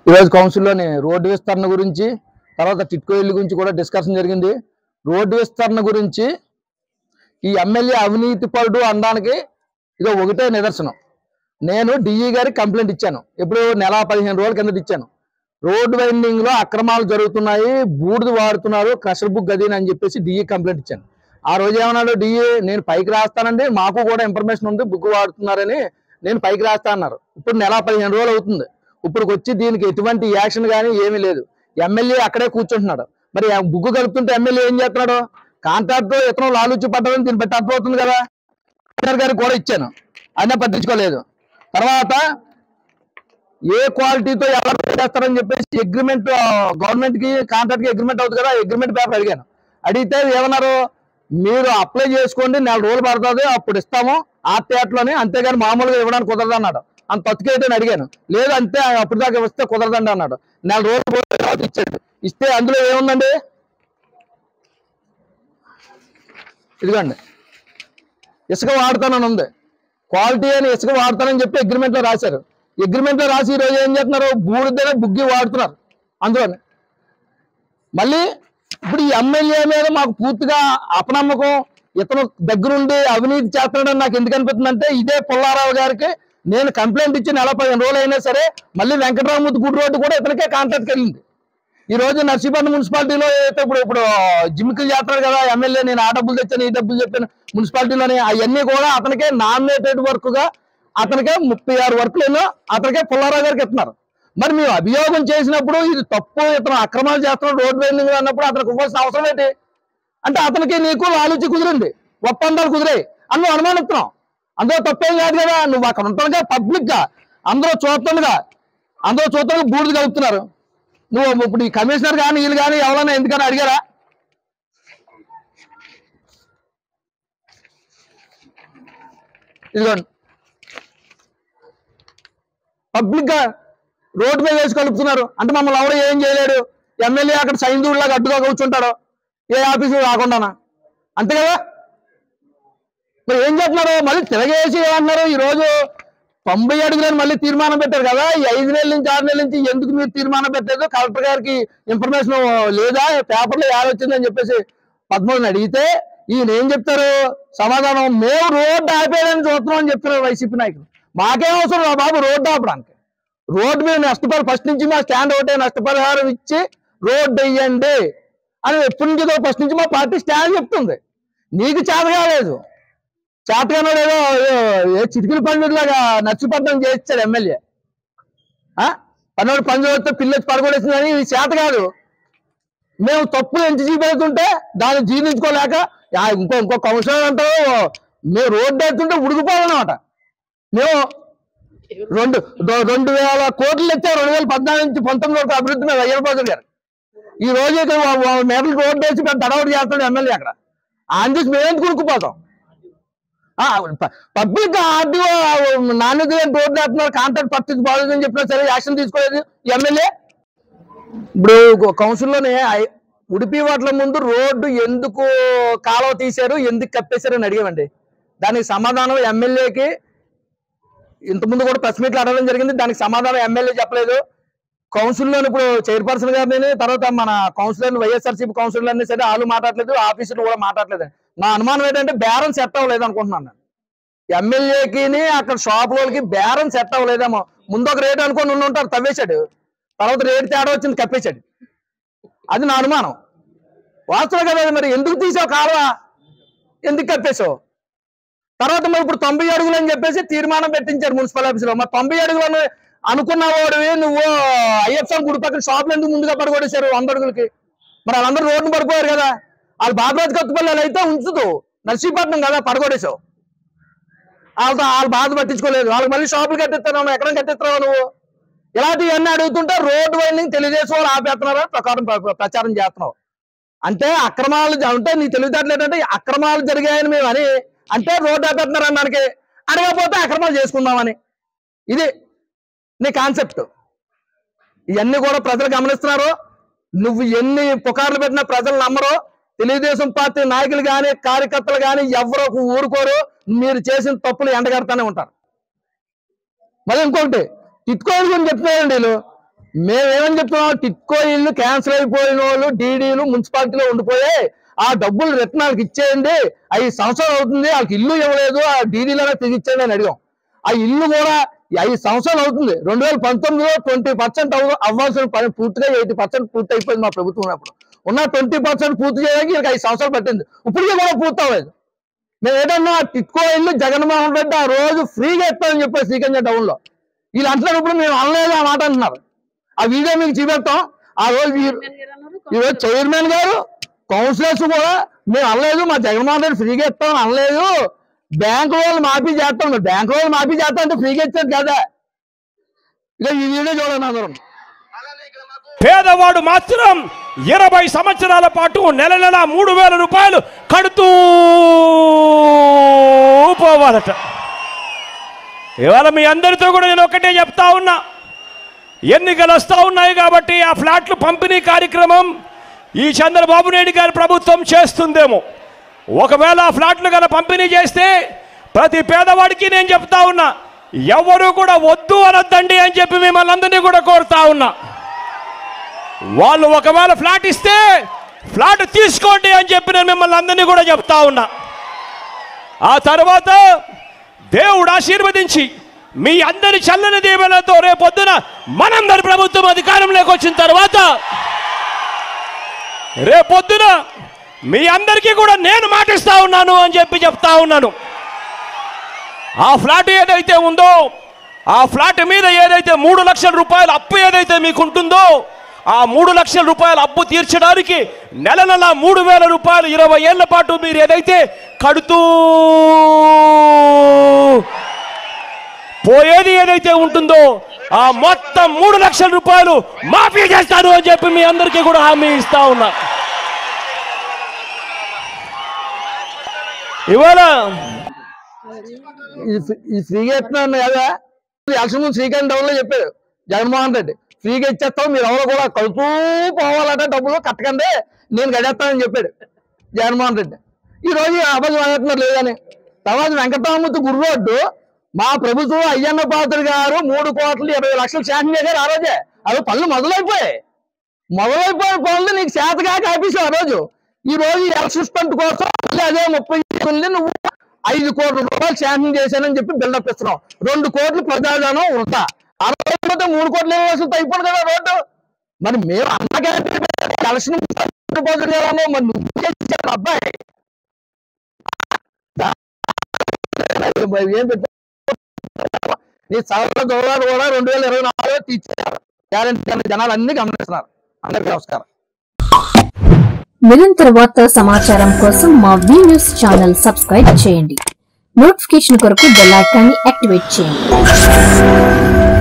ఈరోజు కౌన్సిల్లోని రోడ్డు విస్తరణ గురించి తర్వాత టిట్కో ఇల్లు గురించి కూడా డిస్కషన్ జరిగింది రోడ్డు విస్తరణ గురించి ఈ ఎమ్మెల్యే అవినీతి పరుడు అనడానికి ఇది ఒకటే నిదర్శనం నేను డిఈ గారికి కంప్లైంట్ ఇచ్చాను ఇప్పుడు నెల పదిహేను రోజుల కిందట ఇచ్చాను రోడ్డు వైండింగ్ లో అక్రమాలు జరుగుతున్నాయి బూడిద వాడుతున్నారు క్రషర్ బుక్ గది అని చెప్పేసి డిఈ కంప్లైంట్ ఇచ్చాను ఆ రోజు ఏమన్నాడు డిఈ నేను పైకి రాస్తానండి మాకు కూడా ఇన్ఫర్మేషన్ ఉంది బుక్ వాడుతున్నారని నేను పైకి రాస్తా అన్నారు ఇప్పుడు నెల పదిహేను రోజులు అవుతుంది ఇప్పుడు వచ్చి దీనికి ఎటువంటి యాక్షన్ కానీ ఏమీ లేదు ఎమ్మెల్యే అక్కడే కూర్చుంటున్నాడు మరి ఆ బుగ్గు కలుపుతుంటే ఎమ్మెల్యే ఏం చేస్తున్నాడు కాంట్రాక్ట్ ఇతను లాలూచి పడ్డారని దీన్ని బట్టి అర్థమవుతుంది కదా కలెక్టర్ గారికి కూడా ఇచ్చాను అయినా పట్టించుకోలేదు తర్వాత ఏ క్వాలిటీతో ఎలా చేస్తారని చెప్పేసి అగ్రిమెంట్ గవర్నమెంట్ కి కాంట్రాక్ట్ కి అగ్రిమెంట్ అవుతుంది కదా అగ్రిమెంట్ పేపర్ అడిగాను అడిగితే ఏమన్నారు మీరు అప్లై చేసుకోండి నెల రోజులు పడుతుంది అప్పుడు ఇస్తాము ఆ లోనే అంతేగాని మామూలుగా ఇవ్వడానికి కుదరదు అన్నాడు అంత తత్తుకైతే అడిగాను లేదు అంతే అప్పుడు దాకా వస్తే కుదరదండి అన్నాడు నెల రోజులు పోయిన తర్వాత ఇచ్చాడు ఇస్తే అందులో ఏముందండి ఇదిగోండి ఇసుక వాడతానని ఉంది క్వాలిటీ అని ఇసుక వాడతానని చెప్పి అగ్రిమెంట్ లో రాశారు అగ్రిమెంట్ లో రాసి ఈ రోజు ఏం చేస్తున్నారు బూడిదనే బుగ్గి వాడుతున్నారు అందులోనే మళ్ళీ ఇప్పుడు ఈ ఎమ్మెల్యే మీద మాకు పూర్తిగా అపనమ్మకం ఇతను దగ్గరుండి అవినీతి చేస్తున్నాడని నాకు ఎందుకు అనిపిస్తుంది అంటే ఇదే పుల్లారావు గారికి నేను కంప్లైంట్ ఇచ్చి నెల పదిహేను రోజులు అయినా సరే మళ్ళీ వెంకటరామూర్తి గుడి రోడ్డు కూడా ఇతనికే కాంట్రాక్ట్కి వెళ్ళింది ఈ రోజు నర్సీపట్నం మున్సిపాలిటీలో అయితే ఇప్పుడు ఇప్పుడు జిమ్కిలు చేస్తున్నారు కదా ఎమ్మెల్యే నేను ఆ డబ్బులు తెచ్చాను ఈ డబ్బులు చెప్పాను మున్సిపాలిటీలోనే అవన్నీ కూడా అతనికే నామినేటెడ్ వర్క్ గా అతనికే ముప్పై ఆరు వర్క్లు అతనికే పుల్లారావు గారికి ఇస్తున్నారు మరి మేము అభియోగం చేసినప్పుడు ఇది తప్పు ఇతను అక్రమాలు చేస్తున్నాడు రోడ్ వెండింగ్ అన్నప్పుడు అతనికి ఇవ్వాల్సిన అవసరం ఏంటి అంటే అతనికి నీకు ఆలోచి కుదిరింది ఒప్పందాలు కుదిరాయి అని నువ్వు అనుమానిస్తున్నావు అందులో తప్పేం కాదు కదా నువ్వు అక్కడ ఉంటానుగా పబ్లిక్ గా అందరూ చూస్తుండగా అందరూ చూస్తుండగా బూడిద కలుపుతున్నారు నువ్వు ఇప్పుడు ఈ కమిషనర్ కానీ వీళ్ళు కానీ ఎవరైనా ఎందుకని అడిగారా ఇదిగోండి పబ్లిక్ గా రోడ్డు మీద వేసి కలుపుతున్నారు అంటే మమ్మల్ని ఎవరు ఏం చేయలేడు ఎమ్మెల్యే అక్కడ సైందూరులాగా అడ్డుగా కూర్చుంటాడు ఏ ఆఫీసు రాకుండానా అంతే కదా మరి ఏం చెప్తున్నారు మళ్ళీ తిరగేసి ఏమంటున్నారు ఈ రోజు తొంభై అడుగులని మళ్ళీ తీర్మానం పెట్టారు కదా ఈ ఐదు నెలల నుంచి ఆరు నెలల నుంచి ఎందుకు మీరు తీర్మానం పెట్టలేదు కలెక్టర్ గారికి ఇన్ఫర్మేషన్ లేదా పేపర్లో యాడ్ వచ్చిందని చెప్పేసి పద్మూడుని అడిగితే ఈయన ఏం చెప్తారు సమాధానం మేము రోడ్డు ఆపేయడానికి చూస్తున్నాం అని చెప్తున్నారు వైసీపీ నాయకులు మాకేం అవసరం రా బాబు రోడ్డు ఆపడానికి రోడ్డు మీద నష్టపరి ఫస్ట్ నుంచి మా స్టాండ్ ఒకటే నష్టపరిహారం ఇచ్చి రోడ్డు వేయండి అని ఎప్పటి నుంచో ఫస్ట్ నుంచి మా పార్టీ స్టాండ్ చెప్తుంది నీకు చేత కాలేదు చేతగానో ఏదో ఏ చిటికల పండుగలాగా నచ్చిపడ్డం చేయించాడు ఎమ్మెల్యే పన్నోడు పండుగ వస్తే పిల్లొచ్చి పడగొడేసిందని ఇది చేత కాదు మేము తప్పులు ఎంచి చూపెడుతుంటే దాన్ని జీర్ణించుకోలేక యా, ఇంకో ఇంకో కౌన్సిలర్ అంటారు మేము రోడ్డు వేస్తుంటే ఉడికిపోవాలన్నమాట మేము రెండు దో- రెండు వేల కోట్లు ఇచ్చారు రెండు వేల పద్నాలుగు నుంచి పంతొమ్మిది వరకు అభివృద్ధి మీద అయ్యబాబు గారు ఈ రోజు ఇక్కడ వా- వా- మెడల్ రోడ్డు వేసి పెద్ద తడవడి చేస్తాడు ఎమ్మెల్యే అక్కడ ఆంధ్రస్ మేమేందుకు కురుకుపోతాం పబ్లిక్ ఆర్డీఓ నాణ్యత లేని రోడ్డు వేస్తున్నారు కాంట్రాక్ట్ పరిస్థితి బాగోదని చెప్పినా సరే యాక్షన్ తీసుకోలేదు ఎమ్మెల్యే ఇప్పుడు కౌన్సిల్లోనే ఐ- ఉడిపి వాట్ల ముందు రోడ్డు ఎందుకు కాలువ తీశారు ఎందుకు కప్పేశారు అని అడిగామండి దానికి సమాధానం ఎమ్మెల్యేకి ఇంతకుముందు కూడా ప్రెస్ మీట్లు అడగడం జరిగింది దానికి సమాధానం ఎమ్మెల్యే చెప్పలేదు కౌన్సిల్లో ఇప్పుడు చైర్పర్సన్ గారిని తర్వాత మన కౌన్సిలర్ వైఎస్ఆర్సీపీ కౌన్సిలర్ అన్ని సరే వాళ్ళు మాట్లాడలేదు ఆఫీసులు కూడా మాట్లాడలేదు నా అనుమానం ఏంటంటే బేరం సెట్ అవ్వలేదు అనుకుంటున్నాను నేను ఎమ్మెల్యేకి అక్కడ షాప్ వాళ్ళకి బేరం సెట్ అవ్వలేదేమో ముందు ఒక రేటు అనుకొని ఉండి ఉంటారు తవ్వేశాడు తర్వాత రేటు తేడా వచ్చింది కప్పేశాడు అది నా అనుమానం వాస్తవం కదా అది మరి ఎందుకు తీసావు కాలువ ఎందుకు కప్పేశావు తర్వాత మరి ఇప్పుడు తొంభై అడుగులు అని చెప్పేసి తీర్మానం పెట్టించారు మున్సిపల్ ఆఫీసులో మరి తొంభై అడుగులను అనుకున్న వాడివి నువ్వు ఐఎఫ్ఎం గుడి పక్కన షాపులు ఎందుకు ముందుగా పడగొడేశారు వంద అడుగులకి మరి వాళ్ళందరూ రోడ్డు పడిపోయారు కదా వాళ్ళు బాబరాజ్ కొత్తపల్లి అయితే ఉంచుతూ నర్సీపట్నం కదా పడగొడేశావు వాళ్ళతో వాళ్ళు బాధ పట్టించుకోలేదు వాళ్ళకి మళ్ళీ షాపులు కట్టిస్తున్నావు ఎక్కడ కట్టిస్తున్నావు నువ్వు ఇలాంటివన్నీ అడుగుతుంటే రోడ్డు వైండింగ్ తెలుగుదేశం వాళ్ళు ఆపేస్తున్నారు ప్రకారం ప్ర- ప్రచారం చేస్తున్నావు అంటే అక్రమాలు జ- అంటే నీ తెలివితేటలు ఏంటంటే అక్రమాలు జరిగాయని మేము అని అంటే రోడ్డు ఆపేస్తున్నారు అన్నానికి అడగకపోతే అక్రమాలు చేసుకుందామని ఇది నీ కాన్సెప్ట్ ఇవన్నీ కూడా ప్రజలు గమనిస్తున్నారు నువ్వు ఎన్ని పుకార్లు పెట్టినా ప్రజలు నమ్మరు తెలుగుదేశం పార్టీ నాయకులు కానీ కార్యకర్తలు కానీ ఎవరో ఊరుకోరు మీరు చేసిన తప్పులు ఎండగడతానే ఉంటారు మళ్ళీ ఇంకొకటి టిట్కోయిన్ గురించి చెప్తున్నారండి వీళ్ళు మేమేమని చెప్తున్నాం టిక్కో ఇల్లు క్యాన్సిల్ అయిపోయిన వాళ్ళు డీడీలు మున్సిపాలిటీలో ఉండిపోయాయి ఆ డబ్బులు రిటర్న్ వాళ్ళకి ఇచ్చేయండి ఐదు సంవత్సరాలు అవుతుంది వాళ్ళకి ఇల్లు ఇవ్వలేదు ఆ డీడీలోనే తిరిగి ఇచ్చేయండి అని అడిగాం ఆ ఇల్లు కూడా ఈ ఐదు సంవత్సరాలు అవుతుంది రెండు వేల పంతొమ్మిదిలో ట్వంటీ పర్సెంట్ అవ్వాల్సిన పని పూర్తిగా ఎయిటీ పర్సెంట్ పూర్తి అయిపోయింది మా ప్రభుత్వం ఉన్నప్పుడు ఉన్న ట్వంటీ పర్సెంట్ పూర్తి చేయడానికి వీళ్ళకి ఐదు సంవత్సరాలు పట్టింది ఇప్పటికీ కూడా పూర్తి అవ్వలేదు మేము ఏదన్నా టిక్కో ఇల్లు జగన్మోహన్ రెడ్డి ఆ రోజు ఫ్రీగా ఇస్తామని చెప్పారు శ్రీకంజ టౌన్ లో వీళ్ళు అంటున్నారు ఇప్పుడు మేము అనలేదు ఆ మాట అంటున్నారు ఆ వీడియో మీకు చూపెడతాం ఆ రోజు ఈ- ఈ రోజు చైర్మన్ గారు కౌన్సిలర్స్ కూడా మేము అనలేదు మా జగన్మోహన్ రెడ్డి ఫ్రీగా ఇస్తామని అనలేదు బ్యాంకు వాళ్ళు మాఫీ చేస్తాం బ్యాంకు వాళ్ళు మాఫీ చేస్తాం అంటే ఫ్రీగా ఇచ్చారు కదా ఇక ఈ వీడియో చూడండి అందరం పేదవాడు మాత్రం ఇరవై సంవత్సరాల పాటు నెల నెల మూడు వేల రూపాయలు కడుతూ పోవాలట ఇవాళ మీ అందరితో కూడా నేను ఒకటే చెప్తా ఉన్నా ఎన్నికలు వస్తూ ఉన్నాయి కాబట్టి ఆ ఫ్లాట్లు పంపిణీ కార్యక్రమం ఈ చంద్రబాబు నాయుడు గారి ప్రభుత్వం చేస్తుందేమో ఒకవేళ ఆ ఫ్లాట్లు కనుక పంపిణీ చేస్తే ప్రతి పేదవాడికి నేను చెప్తా ఉన్నా ఎవరు కూడా వద్దు అనొద్దండి అని చెప్పి మిమ్మల్ని అందరినీ కూడా కోరుతా ఉన్నా వాళ్ళు ఒకవేళ ఫ్లాట్ ఇస్తే ఫ్లాట్ తీసుకోండి అని చెప్పి నేను మిమ్మల్ని అందరినీ కూడా చెప్తా ఉన్నా ఆ తర్వాత దేవుడు ఆశీర్వదించి మీ అందరి చల్లని దీవెనతో రేపొద్దున మనందరి ప్రభుత్వం అధికారంలోకి వచ్చిన తర్వాత రేపొద్దున మీ అందరికీ కూడా నేను మాటిస్తా ఉన్నాను అని చెప్పి చెప్తా ఉన్నాను ఆ ఫ్లాట్ ఏదైతే ఉందో ఆ ఫ్లాట్ మీద ఏదైతే మూడు లక్షల రూపాయల అప్పు ఏదైతే మీకు ఉంటుందో ఆ మూడు లక్షల రూపాయల అప్పు తీర్చడానికి నెల నెల మూడు వేల రూపాయలు ఇరవై ఏళ్ల పాటు మీరు ఏదైతే కడుతూ పోయేది ఏదైతే ఉంటుందో ఆ మొత్తం మూడు లక్షల రూపాయలు మాఫీ చేస్తాను అని చెప్పి మీ అందరికీ కూడా హామీ ఇస్తా ఉన్నా ఇవాళ ఈ ఫ్రీ- ఈ ఫ్రీగా ఇస్తున్నాను కదా ఎలక్షన్ ముందు శ్రీకాంత్ టౌన్ లో చెప్పాడు జగన్మోహన్ రెడ్డి ఫ్రీగా ఇచ్చేస్తాం మీరు ఎవరో కూడా కలుతూ పోవాలంటే డబ్బులు కట్టకండి నేను గడేస్తానని చెప్పాడు జగన్మోహన్ రెడ్డి ఈ రోజు అబద్ధం ఆడుతున్నారు లేదని తర్వాత వెంకటరామూర్తి గురు రోడ్డు మా ప్రభుత్వం అయ్యన్న పాత్ర గారు మూడు కోట్ల ఇరవై లక్షలు శాంక్షన్ చేశారు ఆ రోజే అవి పనులు మొదలైపోయాయి మొదలైపోయిన పనులు నీకు చేతగా కాపేసావు ఆ రోజు ఈ రోజు ఈ అసిస్టెంట్ కోసం మళ్ళీ అదే ముప్పై ఉంది నువ్వు ఐదు కోట్ల రూపాయలు శాంక్షన్ చేశానని చెప్పి బిల్డప్ ఇస్తున్నావు రెండు కోట్లు ప్రజాధనం వృధా అరవై పోతే మూడు కోట్ల ఇరవై లక్షలతో అయిపోయింది కదా రోడ్డు మరి మేము అన్నగా ఎలక్షన్ డిపాజిట్ చేయాలో మరి నువ్వు చేసావు అబ్బాయి ఏం పెట్టావు? నీ సరళ దూరాలు కూడా రెండు వేల ఇరవై నాలుగులో తీర్చారు గ్యారంటీ జనాలు అన్ని గమనిస్తున్నారు అందరికీ నమస్కారం నిరంతర వార్తా సమాచారం కోసం మా వి న్యూస్ ఛానల్ సబ్స్క్రైబ్ చేయండి నోటిఫికేషన్ కొరకు బెల్ ఐకాన్ని యాక్టివేట్ చేయండి